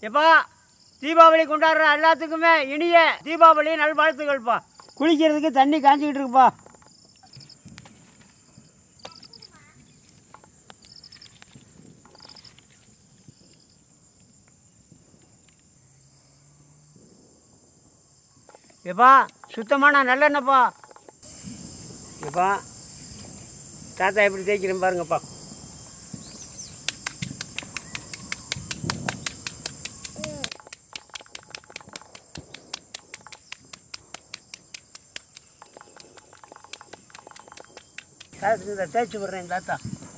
எப்பா தீபாவளி கொண்டாடுற எல்லாத்துக்குமே இனிய தீபாவளி நல்வாழ்த்துக்கள்ப்பா குளிக்கிறதுக்கு தண்ணி காஞ்சிக்கிட்டு இருக்குப்பா எப்பா சுத்தமான நல்லெண்ணெய்ப்பா எப்பா தாத்தா எப்படி தேய்க்கிறேன் பாருங்கப்பா தாத்தா இந்த தேய்ச்சி விட்றேன் தாத்தா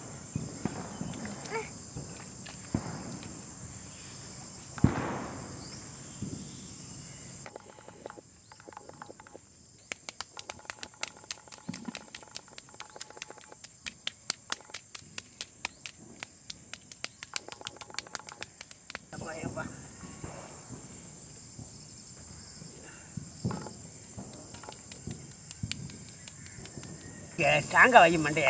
அப்பா ஏப்பா ஸ்ட்ராங்காக வை மண்டைய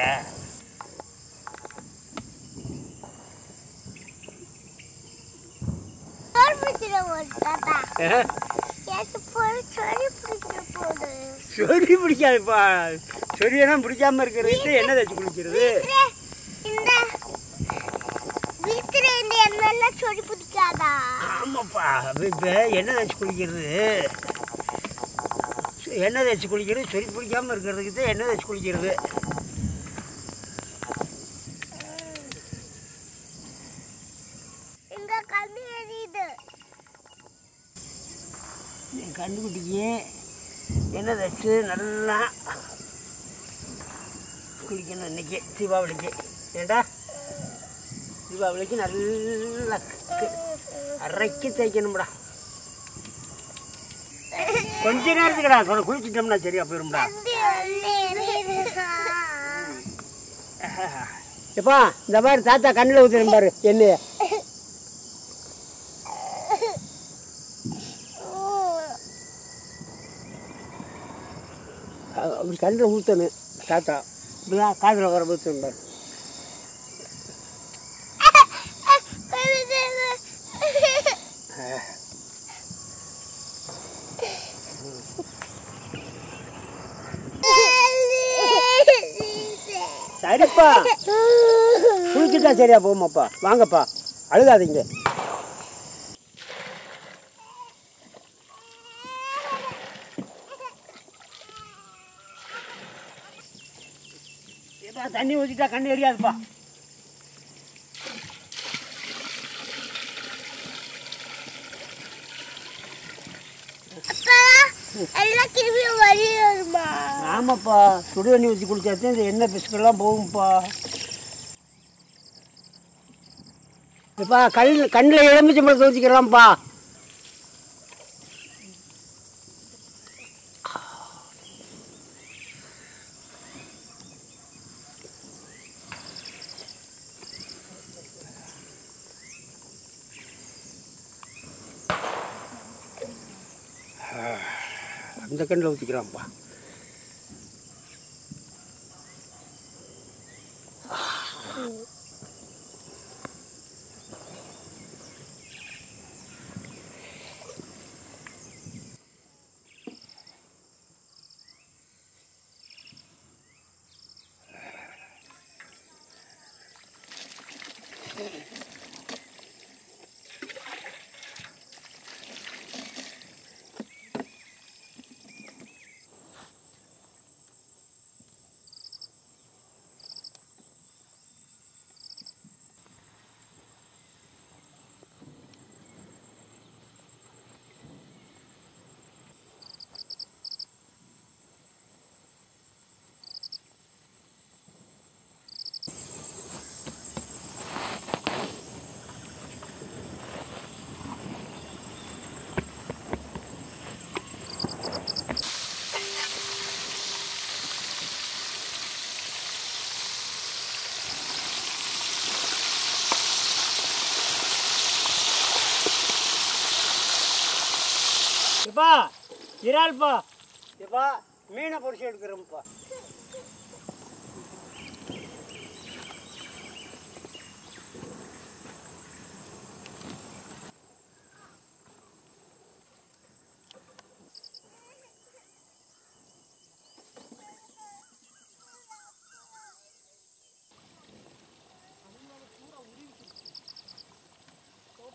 சோறு பிடிச்சிட போடு தாத்தா எனக்கு போடு சோறு பிடிச்சிட போடு சொறி பிடிக்காதுப்பா சொரியெல்லாம் பிடிக்காம இருக்கிறதுக்கு என்ன தேய்ச்சி குளிக்கிறது இந்த வீட்டுல இந்த எண்ணெய்லாம் சோறு பிடிக்காதா ஆமாப்பா இப்போ எண்ணெய் தேய்ச்சி குளிக்கிறது எண்ணெய் தேய்ச்சி குளிக்கிறது சொறி பிடிக்காம இருக்கிறதுக்கு தான் எண்ணெய் தேய்ச்சி குளிக்கிறது இங்க கண்ணு எரியுது என் கண்ணுக்குட்டிக்கு எண்ணெய் தேய்ச்சி நல்லா குளிக்கணும் இன்னைக்கு தீபாவளிக்கு ஏண்டா தீபாவளிக்கு நல்லா கு- அரைக்கி தேய்க்கணும்டா கொஞ்ச நேரத்துக்குடா சொல்ல குளிச்சிட்டோம்னா சரியா போயிரும்டா எப்பா இந்த மாதிரி தாத்தா கண்ணில் ஊற்றுறேன் பாரு எண்ணெய அப்படி கண்ணில் ஊற்றணும் தாத்தா இப்படிதான் காதில் வர ஊற்றணும் பாரு சரிப்பா குளிச்சுட்டா சரியா போமாப்பா வாங்கப்பா அழுகாதீங்க ஏப்பா, தண்ணி ஊற்றிட்டா கண்ணு எரியாதுப்பா எல்லாம் திரும்பி வழி வருமா ஆமாப்பா சுடு தண்ணி ஊற்றி குளிச்சாச்சும் இந்த எண்ணெய் பிசுக்கெல்லாம் போகும்ப்பா இப்பா கல் கண்ணில் எலுமிச்சம்பழத்தை ஊற்றிக்கலாம்ப்பா அந்த கண்ணில் ஊற்றிக்கலாம்ப்பா எப்பா இறால்ப்பா எப்பா மீனை பொரிச்சு எடுக்கிறோம்ப்பா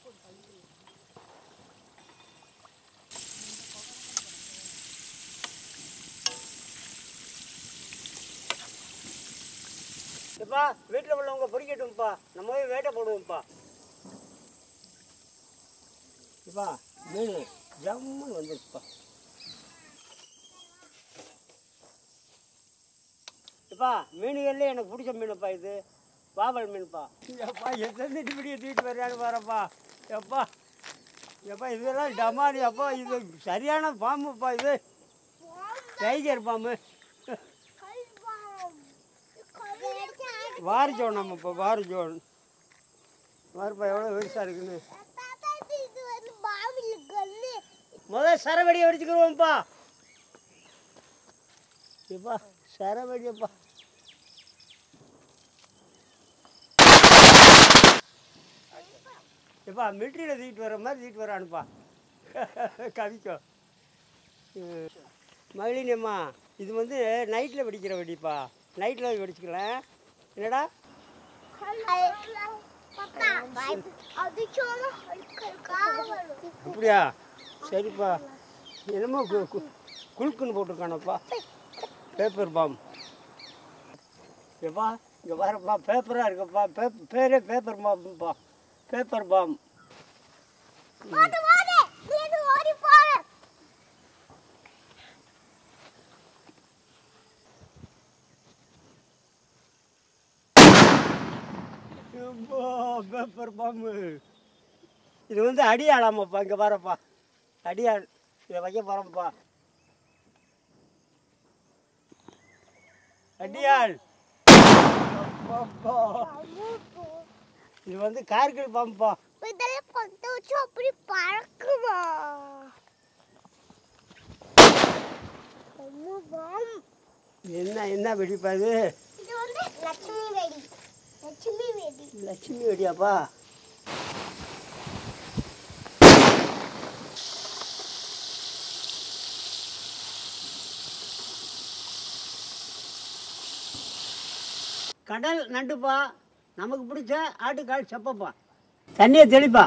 எப்பா வீட்டில் உள்ளவங்க பொறிக்கட்டும்ப்பா நம்ம போய் வேட்டை போடுவோம்ப்பா இப்பா மீன் ஜம்முன்னு வந்துருச்சுப்பா எப்பா மீனுகள்ல எனக்கு பிடிச்ச மீனுப்பா இது பாவல் மீன்ப்பா எப்பா எத்தனை இப்படி தூக்கிட்டு வர்றான்னு பாருப்பா எப்பா எப்பா இதெல்லாம் டமாரி அப்பா இது சரியான பாம்புப்பா இது டைகர் பாம்பு வாரி ஜோன் நம்ம இப்போ வாரி ஜோன் வாருப்பா எவ்வளோ பெருசாக இருக்குன்னு இது வந்து பாவில கல்லு முதல் சரவெடியை வெடிச்சுக்கிடுவோம்ப்பா எப்பா சரவெடியப்பா எப்பா மிலிட்ரியில் தூக்கிட்டு வர மாதிரி தூக்கிட்டு வரானுப்பா கவிக்கோ மகளினியம்மா இது வந்து நைட்டில் வெடிக்கிற வெடிப்பா நைட்டில் வெடிச்சுக்கலாம் என்னடா அது சொன்னா காவல் அப்படியா சரிப்பா என்னமோ கு- கு- குலுக்குன்னு போட்டிருக்கானப்பா பேப்பர் பாம் எப்பா இங்கே வரப்பா பேப்பராக இருக்குப்பா பேப் பேரே பேப்பர் பாம்புப்பா பேப்பர் பாம் ஓடு ஓடு நீ ஓடி போற எப்பா, பேப்பர் பாம்பு இது வந்து அடியாளாமப்பா இங்கே வரப்பா அடியாள் இதை வைக்க போகிறோம்ப்பா அடியாள் அப்பப்பா. இது வந்து கார்கில் பாம்புப்பா இதெல்லாம் கொஞ்சம் வச்சு அப்படி பறக்குமா அம்மா, பாம். என்ன என்ன வெடிப்பா இது இது வந்து லட்சுமி வெடி லட்சுமி வெடி லட்சுமி வெடியாப்பா கடல் நண்டுப்பா நமக்கு பிடிச்ச ஆட்டுக்கால் செப்பப்பா தண்ணியை தெளிப்பா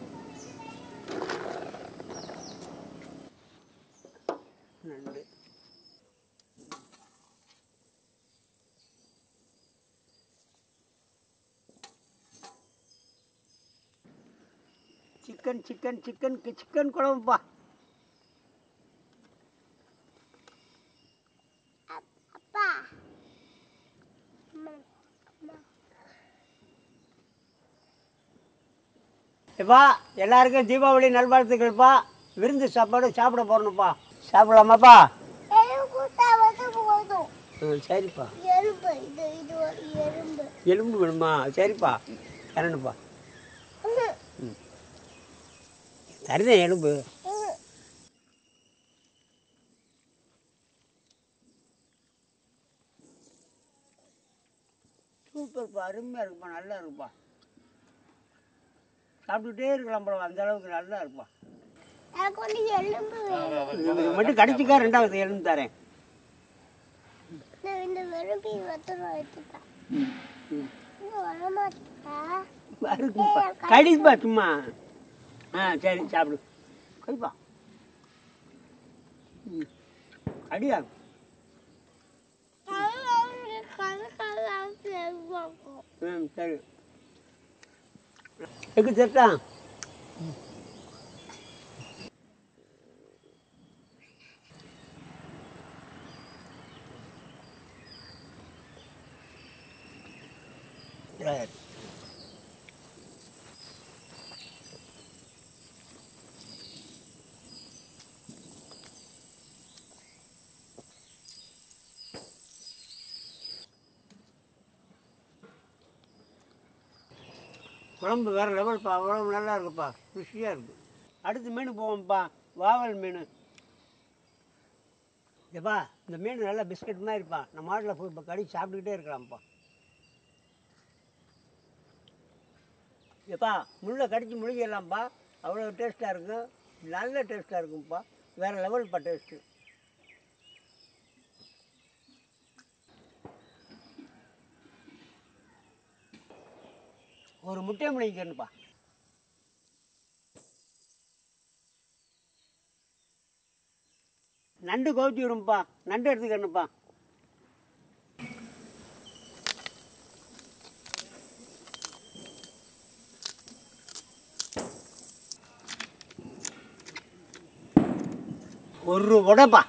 நண்டு சிக்கன் சிக்கன் சிக்கன் சிக்கன் குழம்புப்பா அப்பா அம்மா, அம்மா. எப்பா எல்லாருக்கும் தீபாவளி நல்வாழ்த்துக்கள்ப்பா விருந்து சாப்பாடு சாப்பிட போறணும்ப்பா சாப்பிடலாமாப்பா எறும்பு கூட்டா வந்து போதும் ம் சரிப்பா எறும்பு இது இது ஒரு எறும்பு எலும்பு வேணுமா சரிப்பா தரணுப்பா தருதேன் எலும்பு சூப்பர்ப்பா அருமையாக இருக்குப்பா நல்லா இருக்குப்பா சாப்பிட்டுட்டே இருக்கலாம் போல அந்த அளவுக்கு நல்லா இருக்குப்பா எனக்கு வந்து எலும்பு வேணும் இது மட்டும் கடிச்சிக்கா ரெண்டாவது எலும்பு தரேன் நான் இந்த எலும்பி வந்து நான் எடுத்துட்டேன் ம் ம் இன்னும் வரமாட்டா இருக்குப்பா கடிப்பா சும்மா ஆ சரி சாப்பிடு கடிப்பா ம் கடியா ம் சரி எக்கு சேர்த்தா சரி குழம்பு வேறு லெவல்ப்பா குழம்பு நல்லா இருக்குப்பா ருசியாக இருக்கு அடுத்து மீன் போவோம்ப்பா வாவல் மீன் ஏப்பா இந்த மீன் நல்லா பிஸ்கட் மாதிரி இருப்பா நம்ம மாட்டில் போய் இப்போ கடி சாப்பிட்டுக்கிட்டே இருக்கலாம்ப்பா ஏப்பா முள்ளை கடிச்சு முழுகிடலாம்ப்பா அவ்வளோ டேஸ்ட்டாக இருக்கும் நல்ல டேஸ்ட்டாக இருக்கும்ப்பா வேறு லெவல்ப்பா டேஸ்ட்டு ஒரு முட்டையை முழுங்கிக்கணுப்பா நண்டு கவுத்தி விடும்ப்பா நண்டு எடுத்துக்கணுப்பா ஒரு உடப்பா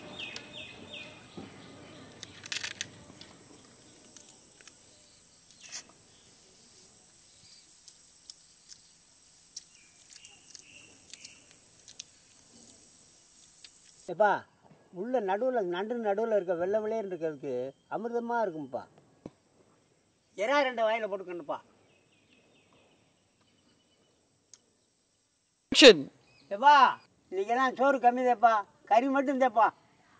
எப்பா உள்ள நடுவில் நண்டு நடுவில் இருக்க வெள்ளை வெள்ளையன்னு இருக்கிறதுக்கு அமிர்தமாக இருக்கும்ப்பா எறா ரெண்டு வாயில் போட்டுக்கணுப்பா Action! எப்பா இன்னைக்கெல்லாம் சோறு கம்மி தேப்பா கறி மட்டும் தேப்பா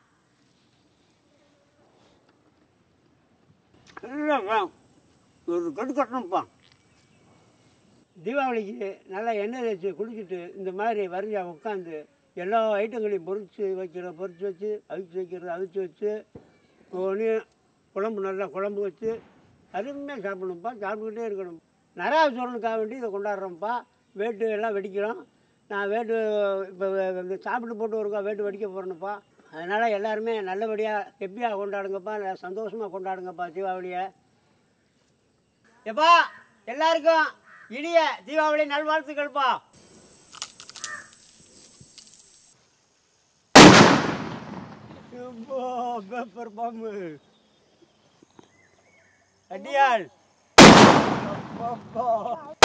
இல்லைப்பா ஒரு கட்டு கட்டணும்ப்பா தீபாவளிக்கு நல்லா எண்ணெய் தேய்ச்சி குளிச்சுட்டு இந்த மாதிரி வரிஞ்சா உட்காந்து எல்லா ஐட்டங்களையும் பொரிச்சு வைக்கிற பொரிச்சு வச்சு அவிச்சு வைக்கிறது அவிச்சு வச்சு ஒன்று குழம்பு நல்லா குழம்பு வச்சு அருமையாக சாப்பிடணும்ப்பா சாப்பிட்டுக்கிட்டே இருக்கணும் நிறையா சோழனுக்காக வேண்டி இதை கொண்டாடுறோம்ப்பா வேட்டு எல்லாம் வெடிக்கிறோம் நான் வேட்டு இப்போ இந்த சாப்பிட்டு போட்டு ஒருக்கா வேட்டு வெடிக்க போகிறேன்ப்பா அதனால் எல்லாருமே நல்லபடியாக ஹெப்பியாக கொண்டாடுங்கப்பா நல்லா சந்தோஷமாக கொண்டாடுங்கப்பா தீபாவளியை எப்பா எல்லாருக்கும் இனிய தீபாவளி நல்வாழ்த்துக்கள்ப்பா பேப்பர் பாம்பு அடியாள் அப்பா